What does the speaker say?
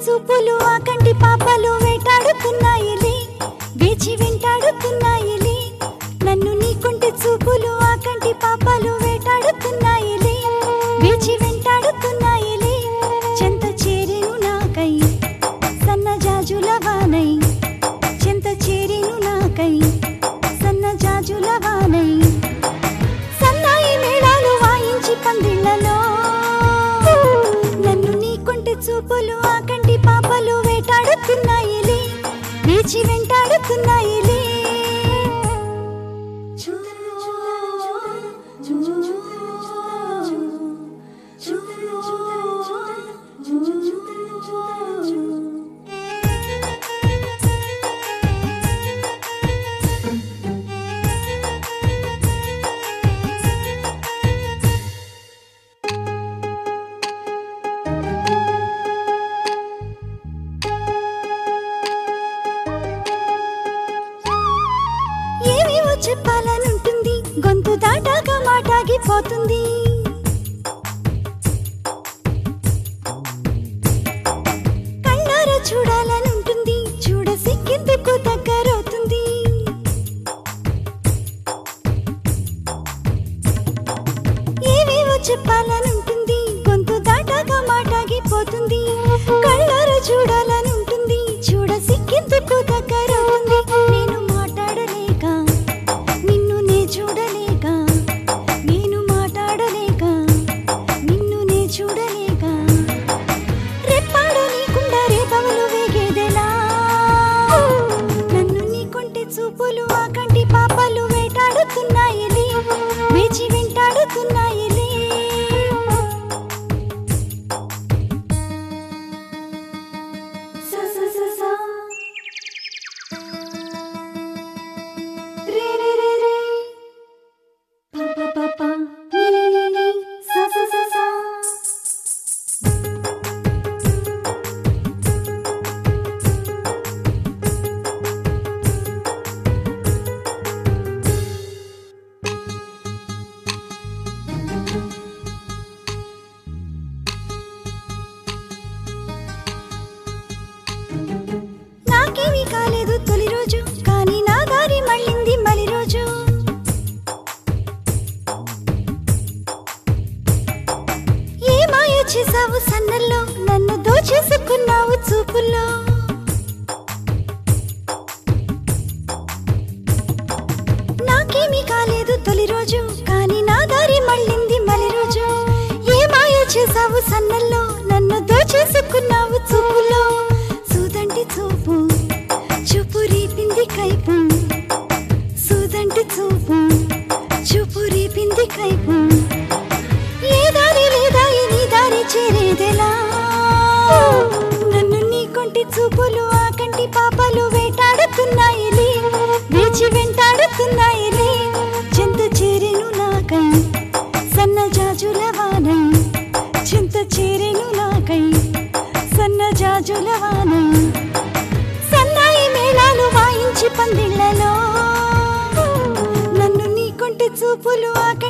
చూపులు ఆ కంటి పాపలు వేటాడుతున్నాయిలే వేచి వెంటాడుతున్నాయిలే నన్ను నీ కొంటి చూపులు ఆ కంటి పాపలు వేటాడుతున్నాయిలే వేచి వెంటాడుతున్నాయిలే చెంత చేరెను నాకై సన్నజాజుల వానై చెంత చేరెను నాకై సన్నజాజుల వానై సన్నాయి మేళాలు వాయించి పందిళ్లలో నన్ను నీ కొంటి చూపులు ఆ కంటి పాపలు వేటాడుతున్నాయిలే వేచి వెంటాడుతున్నాయిలే ఏమేమో చెప్పాలనుంటుంది గొంతు దాటాక మాటాగిపోతుంది కళ్ళారా చూడాలనుంటుంది చూడ సిక్కేందుకు దగ్గరవుతుంది ఏమేమో చెప్పాలనుంటుంది గొంతు దాటాక మాటాగిపోతుంది కళ్ళారా చూడాలనుంటుంది చూడ సిక్కేందుకు దగ్గరవుతుంది నేను మాట్లాడలేక నిన్ను నే చూడలేక నేను మాట్లాడలేక నిన్ను నే చూడలేక రెప్పాడు నీకుండా రేపవలు వేగేదెలా నన్ను నీ కొంటి చూపులు ఆ కంటి పాపలు వేటాడుతున్నాయిలే వేచి వెంటాడుతున్నాయిలే స స స స. రే రే రే రే. ప ప ప ప. ని ని ని ని. స స స స. నాకేమీ కాలేదు తొలి రోజు కానీ నా దారి మళ్ళింది మలి రోజు ఏ మాయ చేసావు సన్నల్లో నన్ను దోచేసుకున్నావు చూపుల్లో నాకేమీ కాలేదు తొలి రోజు కానీ నా దారి మళ్ళింది మలి రోజు ఏ మాయ చేసావు సన్నల్లో నన్ను దోచేసుకున్నావు చూపులో సూదంటి చూపు చూపు రేపింది కైపు సూదంటి చూపు చూపు రేపింది కైపు ఏ దారి లేదా ఈ నీ దారి చేరేదెలా నన్ను నీ కొంటి చూపులు ఆ కంటి పాపలు వేటాడుతున్నాయిలే వేచి వెంటాడుతున్నాయిలే చెంత చేరెను నాకై సన్నజాజుల వానై చెంత చేరెను నాకై సన్నజాజుల వానై సన్నాయి మేళాలు వాయించి పందిళ్లలో నన్ను నీ కొంటి చూపులు ఆ